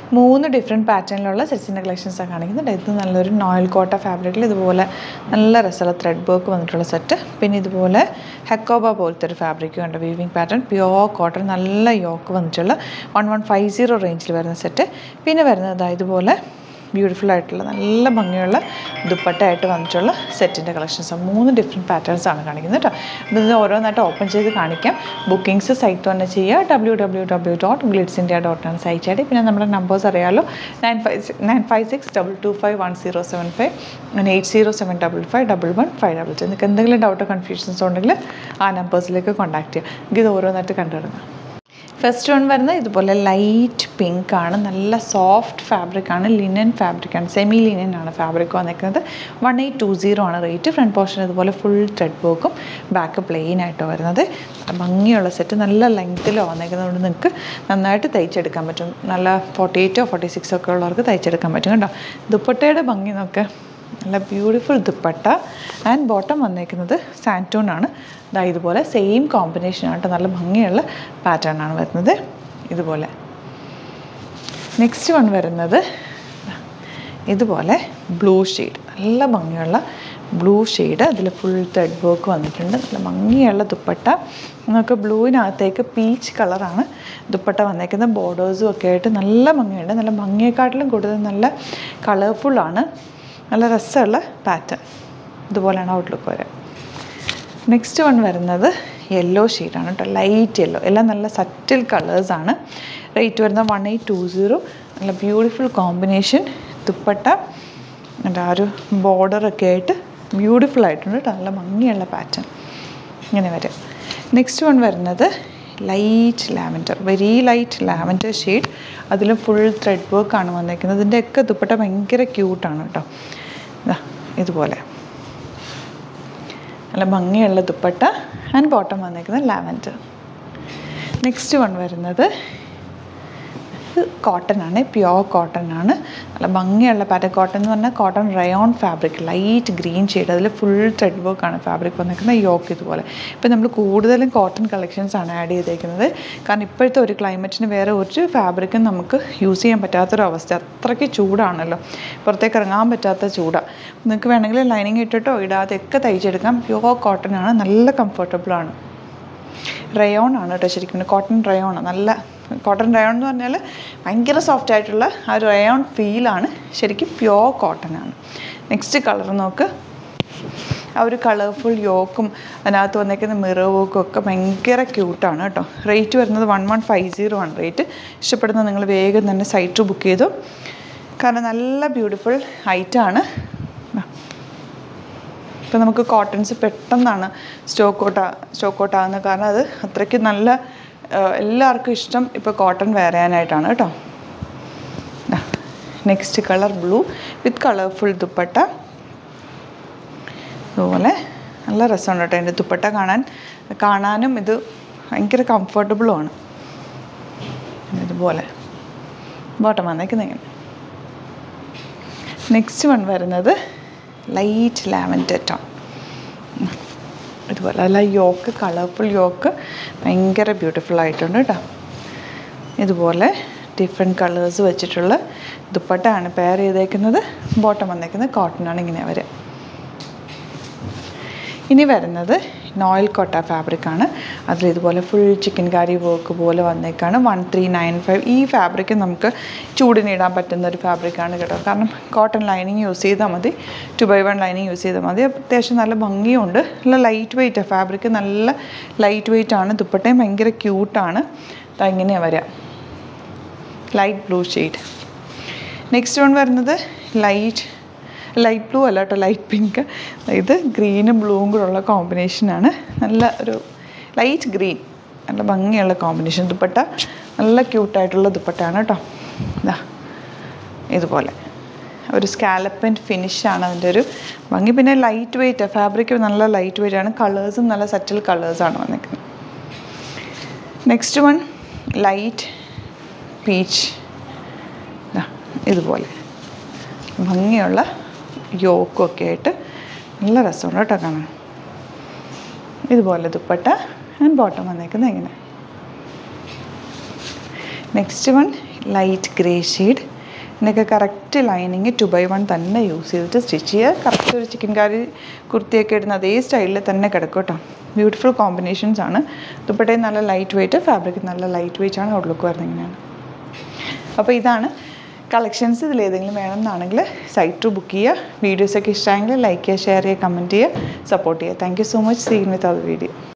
മൂന്ന് ഡിഫറെൻറ്റ് പാറ്റേണിലുള്ള സെറ്റ്സിൻ്റെ കളക്ഷൻസാണ് കാണിക്കുന്നുണ്ട് ഇത് നല്ലൊരു നോയൽ കോട്ട ഫാബ്രിക്കിൽ ഇതുപോലെ നല്ല രസമുള്ള ത്രെഡ് വർക്ക് വന്നിട്ടുള്ള സെറ്റ് പിന്നെ ഇതുപോലെ ഹെക്കോബ പോലത്തെ ഒരു ഫാബ്രിക് കണ്ട വീവിങ് പാറ്റേൺ പ്യോർ കോട്ടൺ നല്ല യോക്ക് വന്നിട്ടുള്ള വൺ വൺ ഫൈവ് സീറോ റേഞ്ചിൽ വരുന്ന സെറ്റ് പിന്നെ വരുന്നത് ദാ ഇതുപോലെ ബ്യൂട്ടിഫുൾ ആയിട്ടുള്ള നല്ല ഭംഗിയുള്ള ദുപ്പട്ടയായിട്ട് വന്നിട്ടുള്ള സെറ്റിൻ്റെ കളക്ഷൻസ് മൂന്ന് ഡിഫറെൻറ്റ് പാറ്റേൺസ് ആണ് കാണിക്കുന്നത് കേട്ടോ ഇത് ഓരോന്നായിട്ട് ഓപ്പൺ ചെയ്ത് കാണിക്കാം ബുക്കിംഗ്സ് സൈറ്റ് തന്നെ ചെയ്യുക W W W dot Glids India dot ആണ് സൈറ്റ് ഐ ഡി പിന്നെ നമ്മുടെ നമ്പേഴ്സ് അറിയാമല്ലോ nine five six nine five six double two five one zero seven five അങ്ങനെ eight zero seven double five double one five double two നിങ്ങൾക്ക് എന്തെങ്കിലും ഡൗട്ടോ confusions ഉണ്ടെങ്കിൽ ആ നമ്പേഴ്സിലേക്ക് കോൺടാക്ട് ചെയ്യുക എനിക്ക് ഇത് ഓരോന്നായിട്ട് കണ്ടു തുടങ്ങാം ഫസ്റ്റ് വൺ വരുന്നത് ഇതുപോലെ ലൈറ്റ് പിങ്ക് ആണ് നല്ല സോഫ്റ്റ് ഫാബ്രിക് ആണ് ലിനൻ ഫാബ്രിക് ആണ് സെമി ലിനൻ ആണ് ഫാബ്രിക് വന്നിരിക്കുന്നത് വൺ എയ്റ്റ് ടു സീറോ ആണ് റേറ്റ് ഫ്രണ്ട് പോർഷൻ ഇതുപോലെ ഫുൾ ത്രെഡ് വർക്കും ബാക്ക് പ്ലെയിൻ ആയിട്ടോ വരുന്നത് ഭംഗിയുള്ള സെറ്റ് നല്ല ലെങ്ത്തിലോ വന്നേക്കുന്നതുകൊണ്ട് നിങ്ങൾക്ക് നന്നായിട്ട് തയ്ച്ചെടുക്കാൻ പറ്റും നല്ല ഫോർട്ടി എയ്റ്റോ ഫോർട്ടി സിക്സോ ഒക്കെ ഉള്ളവർക്ക് തയ്ച്ചെടുക്കാൻ പറ്റും കേട്ടോ ദുപ്പട്ടയുടെ ഭംഗി നോക്ക് നല്ല ബ്യൂട്ടിഫുൾ ദുപ്പട്ട ആൻഡ് ബോട്ടം വന്നേക്കുന്നത് സാൻറ്റൂൺ ആണ് ദാ ഇതുപോലെ സെയിം കോമ്പിനേഷൻ ആയിട്ട് നല്ല ഭംഗിയുള്ള പാറ്റേൺ ആണ് വരുന്നത് ഇതുപോലെ നെക്സ്റ്റ് വൺ വരുന്നത് ഇതുപോലെ ബ്ലൂ ഷെയ്ഡ് നല്ല ഭംഗിയുള്ള ബ്ലൂ ഷെയ്ഡ് അതിൽ ഫുൾ ത്രെഡ് വർക്ക് വന്നിട്ടുണ്ട് നല്ല ഭംഗിയുള്ള ദുപ്പട്ട നമുക്ക് ബ്ലൂവിനകത്തേക്ക് പീച്ച് കളറാണ് ദുപ്പട്ട വന്നേക്കുന്നത് ബോർഡേഴ്സും ഒക്കെ ആയിട്ട് നല്ല ഭംഗിയുണ്ട് നല്ല ഭംഗിയെക്കാട്ടിലും കൂടുതൽ നല്ല കളർഫുള്ളാണ് നല്ല രസമുള്ള പാറ്റേൺ ഇതുപോലെയാണ് ഔട്ട്ലുക്ക് വരാം നെക്സ്റ്റ് വൺ വരുന്നത് യെല്ലോ ഷെയ്ഡാണ് കേട്ടോ ലൈറ്റ് യെല്ലോ എല്ലാം നല്ല സറ്റിൽ കളേഴ്സാണ് റേറ്റ് വരുന്നത് വൺ എയ്റ്റ് ടു സീറോ നല്ല ബ്യൂട്ടിഫുൾ കോമ്പിനേഷൻ ദുപ്പട്ട എൻ്റെ ആ ഒരു ബോർഡറൊക്കെ ആയിട്ട് ബ്യൂട്ടിഫുൾ ആയിട്ടുണ്ട് കേട്ടോ നല്ല ഭംഗിയുള്ള പാറ്റേൺ ഇങ്ങനെ വരും നെക്സ്റ്റ് വൺ വരുന്നത് light lavender very light lavender shade അതിൽ ഫുൾ ത്രെഡ് വർക്കാണ് വന്നേക്കുന്നത് ഇതിൻ്റെയൊക്കെ ദുപ്പട്ട ഭയങ്കര ക്യൂട്ടാണ് കേട്ടോ ഇതാ ഇതുപോലെ നല്ല ഭംഗിയുള്ള ദുപ്പട്ട ആൻഡ് ബോട്ടം വന്നേക്കുന്നത് ലാവൻഡർ നെക്സ്റ്റ് വൺ വരുന്നത് ഇത് കോട്ടൺ ആണ് പ്യോർ കോട്ടൺ ആണ് നല്ല ഭംഗിയുള്ള പാറ്റേൺ കോട്ടൺ എന്ന് പറഞ്ഞാൽ cotton rayon fabric light green shade അതിൽ ഫുൾ ത്രെഡ് വർക്ക് ആണ് ഫാബ്രിക് വന്നിരിക്കുന്നത് യോക്ക് ഇതുപോലെ ഇപ്പം നമ്മൾ കൂടുതലും കോട്ടൺ കളക്ഷൻസ് ആണ് ആഡ് ചെയ്തേക്കുന്നത് കാരണം ഇപ്പോഴത്തെ ഒരു ക്ലൈമറ്റിന് വേറെ ഒരു ഫാബ്രിക്കും നമുക്ക് യൂസ് ചെയ്യാൻ പറ്റാത്തൊരവസ്ഥ അത്രയ്ക്ക് ചൂടാണല്ലോ പുറത്തേക്ക് ഇറങ്ങാൻ പറ്റാത്ത ചൂടാണ് നിങ്ങൾക്ക് വേണമെങ്കിൽ ലൈനിങ് ഇട്ടിട്ടോ ഇടാതെയൊക്കെ തയ്ച്ചെടുക്കാം പ്യോർ കോട്ടൺ ആണ് നല്ല കംഫർട്ടബിൾ ആണ് റയോൺ ആണ് കേട്ടോ ശരിക്കും കോട്ടൺ റയോൺ നല്ല കോട്ടൺ റയോൺ എന്ന് പറഞ്ഞാൽ ഭയങ്കര സോഫ്റ്റ് ആയിട്ടുള്ള ആ ഒരു റയോൺ ഫീലാണ് ശരിക്കും പ്യോർ കോട്ടൺ ആണ് നെക്സ്റ്റ് കളർ നോക്ക് ആ ഒരു കളർഫുൾ യോക്കും അതിനകത്ത് വന്നേക്കുന്ന മിറർ വർക്കും ഒക്കെ ഭയങ്കര ക്യൂട്ടാണ് കേട്ടോ റേറ്റ് വരുന്നത് വൺ വൺ ഫൈവ് സീറോ ആണ് റേറ്റ് ഇഷ്ടപ്പെടുന്ന നിങ്ങൾ വേഗം തന്നെ സൈറ്റ് ബുക്ക് ചെയ്തു കാരണം നല്ല ബ്യൂട്ടിഫുൾ ഐറ്റാണ് ഇപ്പം നമുക്ക് കോട്ടൺസ് പെട്ടെന്നാണ് സ്റ്റോക്ക് ഔട്ട് സ്റ്റോക്ക് ഔട്ട് ആകുന്നത് കാരണം അത് അത്രയ്ക്ക് നല്ല എല്ലാവർക്കും ഇഷ്ടം ഇപ്പോൾ കോട്ടൺ വരാനായിട്ടാണ് കേട്ടോ next colour blue with colourful dupatta അതുപോലെ നല്ല രസമുണ്ട് കേട്ടോ എൻ്റെ ദുപ്പട്ട കാണാൻ കാണാനും ഇത് ഭയങ്കര കംഫർട്ടബിളുമാണ് ഇതുപോലെ ബോട്ടം വന്നേക്കുന്നത് ഇങ്ങനെ നെക്സ്റ്റ് വൺ വരുന്നത് ലൈറ്റ് ലാവൻഡർ ടോൺ ഇതുപോലെ അല്ല യോക്ക് കളർഫുൾ യോക്ക് ഭയങ്കര ബ്യൂട്ടിഫുൾ ആയിട്ടുണ്ട് കേട്ടോ ഇതുപോലെ ഡിഫറെൻറ്റ് കളേഴ്സ് വെച്ചിട്ടുള്ള ദുപ്പട്ടയാണ് പെയർ ചെയ്തേക്കുന്നത് ബോട്ടം വന്നേക്കുന്നത് കോട്ടനാണ് ഇങ്ങനെ വരിക ഇനി വരുന്നത് നോയിൽ കോട്ട ഫാബ്രിക്കാണ് അതിൽ ഇതുപോലെ ഫുൾ ചിക്കൻ കാരി വർക്ക് പോലെ വന്നേക്കാണ് വൺ ത്രീ നയൻ ഫൈവ് ഈ ഫാബ്രിക്ക് നമുക്ക് ചൂടിനിടാൻ പറ്റുന്ന ഒരു ഫാബ്രിക്കാണ് കേട്ടോ കാരണം കോട്ടൺ ലൈനിങ് യൂസ് ചെയ്താൽ മതി two by one lining use ചെയ്താൽ മതി അത്യാവശ്യം നല്ല ഭംഗിയുണ്ട് നല്ല ലൈറ്റ് വെയിറ്റ് ഫാബ്രിക് നല്ല ലൈറ്റ് വെയിറ്റ് ആണ് ദുപ്പട്ടയും ഭയങ്കര ക്യൂട്ടാണ് ഇങ്ങനെയാണ് വരിക light blue shade next one വരുന്നത് ലൈറ്റ് ലൈറ്റ് ബ്ലൂ അല്ല കേട്ടോ ലൈറ്റ് പിങ്ക് ഇത് ഗ്രീനും ബ്ലൂവും കൂടെ ഉള്ള കോമ്പിനേഷനാണ് നല്ല ഒരു ലൈറ്റ് ഗ്രീൻ നല്ല ഭംഗിയുള്ള കോമ്പിനേഷൻ ദുപ്പട്ട നല്ല ക്യൂട്ടായിട്ടുള്ള ദുപ്പട്ടയാണ് കേട്ടോ ഇതാ ഇതുപോലെ ഒരു സ്കാലപ്പൻ ഫിനിഷാണ് അതിൻ്റെ ഒരു ഭംഗി പിന്നെ ലൈറ്റ് വെയിറ്റ് ഫാബ്രിക് നല്ല ലൈറ്റ് വെയിറ്റ് ആണ് കളേഴ്സും നല്ല സെറ്റിൽ കളേഴ്സാണ് വന്നിരിക്കുന്നത് നെക്സ്റ്റ് വൺ ലൈറ്റ് പീച്ച് ഇതുപോലെ ഭംഗിയുള്ള യോക്കും ഒക്കെ ആയിട്ട് നല്ല രസമുണ്ട് കേട്ടോ കാണാൻ ഇതുപോലെ ദുപ്പട്ട ആൻഡ് ബോട്ടം വന്നേക്കുന്നത് ഇങ്ങനെ next one light grey shade ഇതിനൊക്കെ correct lining two by one തന്നെ യൂസ് ചെയ്തിട്ട് സ്റ്റിച്ച് ചെയ്യുക കറക്റ്റ് ഒരു ചിക്കൻ കറി കുർത്തിയൊക്കെ ഇടുന്ന അതേ സ്റ്റൈലിൽ തന്നെ കിടക്കും കേട്ടോ ബ്യൂട്ടിഫുൾ കോമ്പിനേഷൻസ് ആണ് ദുപ്പട്ടയും നല്ല ലൈറ്റ് വെയിറ്റ് ഫാബ്രിക് നല്ല ലൈറ്റ് വെയിറ്റ് ആണ് ഔട്ട്ലുക്ക് വരുന്നത് ഇങ്ങനെയാണ് അപ്പോൾ ഇതാണ് കളക്ഷൻസ് ഇതിൽ ഏതെങ്കിലും വേണമെന്നാണെങ്കിൽ സൈറ്റ് ടു ബുക്ക് ചെയ്യുക വീഡിയോസൊക്കെ ഇഷ്ടമായെങ്കിൽ ലൈക്ക് ചെയ്യുക ഷെയർ ചെയ്യുക കമൻറ്റ് ചെയ്യുക സപ്പോർട്ട് ചെയ്യുക thank you so much seen with our video